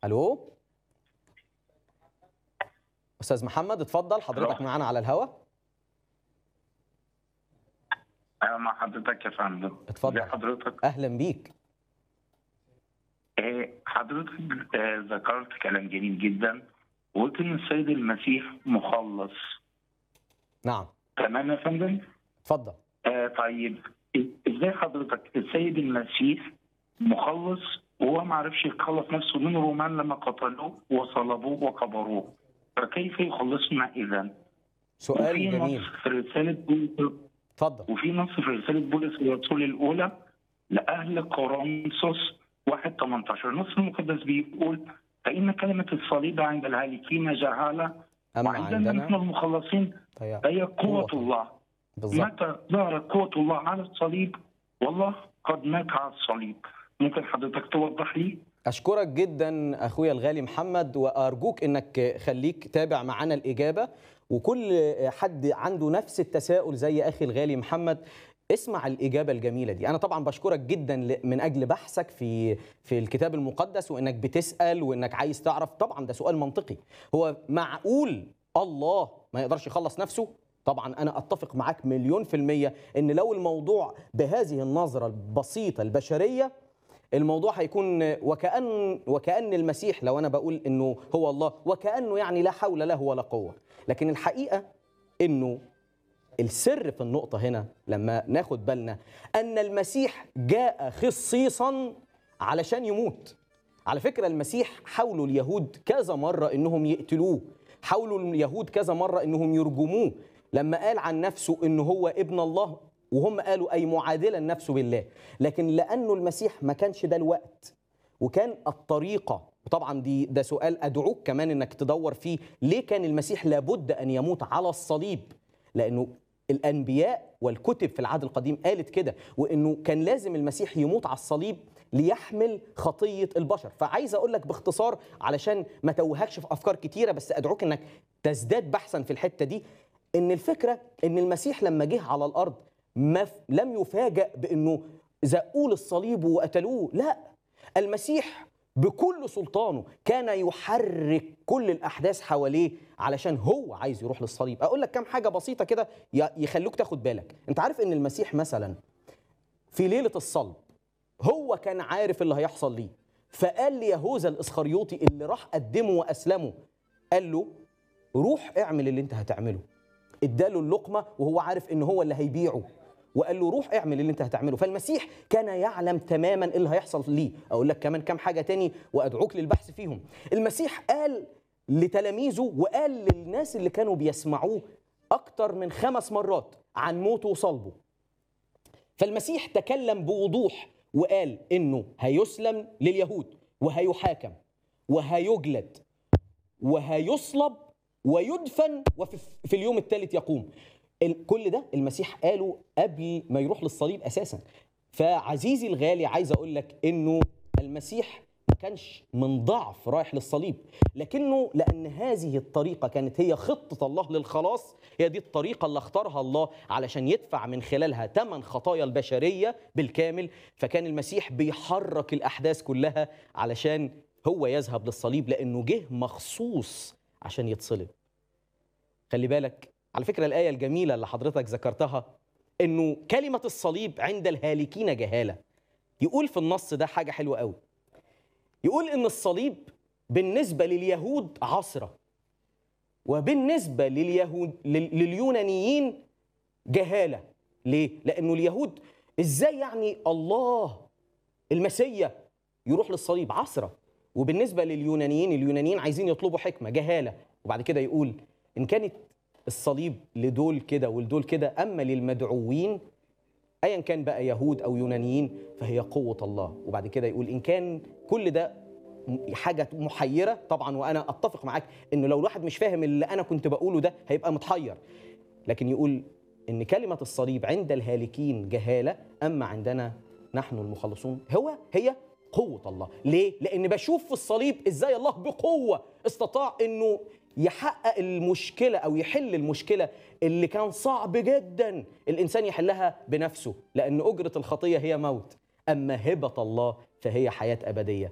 الو استاذ محمد اتفضل حضرتك ألو. معانا على الهوا أنا مع حضرتك يا فندم اتفضل. ازي حضرتك اهلا بيك آه، حضرتك آه، ذكرت كلام جميل جدا وقلت ان السيد المسيح مخلص نعم تمام يا فندم اتفضل آه طيب ازاي حضرتك السيد المسيح مخلص وهو ما عرفش يخلص نفسه من الرومان لما قتلوه وصلبوه وقبروه فكيف يخلصنا اذا؟ سؤال وفي جميل نص في رساله بولس اتفضل وفي نص في رسالة بولس الرسول الأولى لأهل كورنثوس 1 18 النص المقدس بيقول فإن كلمة الصليب عند الهالكين جهالة اما وعندنا نحن عندنا المخلصين طيب فهي قوة قوة. الله بالظبط متى ظهرت قوة الله على الصليب والله قد مات على الصليب ممكن حضرتك توضح لي؟ اشكرك جدا اخويا الغالي محمد وارجوك انك خليك تابع معانا الاجابه وكل حد عنده نفس التساؤل زي اخي الغالي محمد اسمع الاجابه الجميله دي انا طبعا بشكرك جدا ل- من اجل بحثك في في الكتاب المقدس وانك بتسال وانك عايز تعرف طبعا ده سؤال منطقي هو معقول الله ما يقدرش يخلص نفسه طبعا انا اتفق معاك مليون في الميه ان لو الموضوع بهذه النظره البسيطه البشريه الموضوع هيكون وكأن وكأن المسيح لو أنا بقول إنه هو الله وكأنه يعني لا حول له ولا قوة لكن الحقيقة إنه السر في النقطة هنا لما ناخد بالنا أن المسيح جاء خصيصا علشان يموت على فكرة المسيح حاولوا اليهود كذا مرة إنهم يقتلوه حاولوا اليهود كذا مرة إنهم يرجموه لما قال عن نفسه إنه هو ابن الله وهم قالوا أي معادلا نفسه بالله لكن لأنه المسيح ما كانش ده الوقت وكان الطريقة وطبعا دي ده سؤال أدعوك كمان إنك تدور فيه ليه كان المسيح لابد أن يموت على الصليب لأنه الأنبياء والكتب في العهد القديم قالت كده وإنه كان لازم المسيح يموت على الصليب ليحمل خطية البشر فعايز أقول لك باختصار علشان ما توهكش في أفكار كتيرة بس أدعوك إنك تزداد بحثا في الحتة دي إن الفكرة إن المسيح لما جه على الأرض ما ف... لم يفاجأ بأنه زقوه للصليب وقتلوه لا المسيح بكل سلطانه كان يحرك كل الاحداث حواليه علشان هو عايز يروح للصليب اقول لك كام حاجه بسيطه كده ي- يخلوك تاخد بالك انت عارف ان المسيح مثلا في ليله الصلب هو كان عارف اللي هيحصل ليه فقال ليهوذا الاسخريوطي اللي راح قدمه واسلمه قال له روح اعمل اللي انت هتعمله اداله اللقمه وهو عارف ان هو اللي هيبيعه وقال له روح اعمل اللي انت هتعمله فالمسيح كان يعلم تماما ايه اللي هيحصل ليه اقول لك كمان كام حاجه تاني وادعوك للبحث فيهم المسيح قال لتلاميذه وقال للناس اللي كانوا بيسمعوه اكتر من خمس مرات عن موته وصلبه فالمسيح تكلم بوضوح وقال انه هيسلم لليهود وهيحاكم وهيجلد وهيصلب ويدفن وفي في اليوم الثالث يقوم ال- كل ده المسيح قاله قبل ما يروح للصليب اساسا فعزيزي الغالي عايز اقول لك انه المسيح ما كانش من ضعف رايح للصليب لكنه لان هذه الطريقه كانت هي خطه الله للخلاص هي دي الطريقه اللي اختارها الله علشان يدفع من خلالها ثمن خطايا البشريه بالكامل فكان المسيح بيحرك الاحداث كلها علشان هو يذهب للصليب لانه جه مخصوص عشان يتصلب خلي بالك على فكره الايه الجميله اللي حضرتك ذكرتها انه كلمه الصليب عند الهالكين جهاله يقول في النص ده حاجه حلوه قوي يقول ان الصليب بالنسبه لليهود عصره وبالنسبه لليهود لل- لليونانيين جهاله ليه لانه اليهود ازاي يعني الله المسيا يروح للصليب عصره وبالنسبه لليونانيين اليونانيين عايزين يطلبوا حكمه جهاله وبعد كده يقول ان كانت الصليب لدول كده ولدول كده اما للمدعوين ايا كان بقى يهود او يونانيين فهي قوه الله وبعد كده يقول ان كان كل ده م- حاجه محيره طبعا وانا اتفق معاك انه لو الواحد مش فاهم اللي انا كنت بقوله ده هيبقى متحير لكن يقول ان كلمه الصليب عند الهالكين جهاله اما عندنا نحن المخلصون هو هي قوه الله ليه لان بشوف في الصليب ازاي الله بقوه استطاع انه يحقق المشكله او يحل المشكله اللي كان صعب جدا الانسان يحلها بنفسه لان اجره الخطيه هي موت اما هبه الله فهي حياه ابديه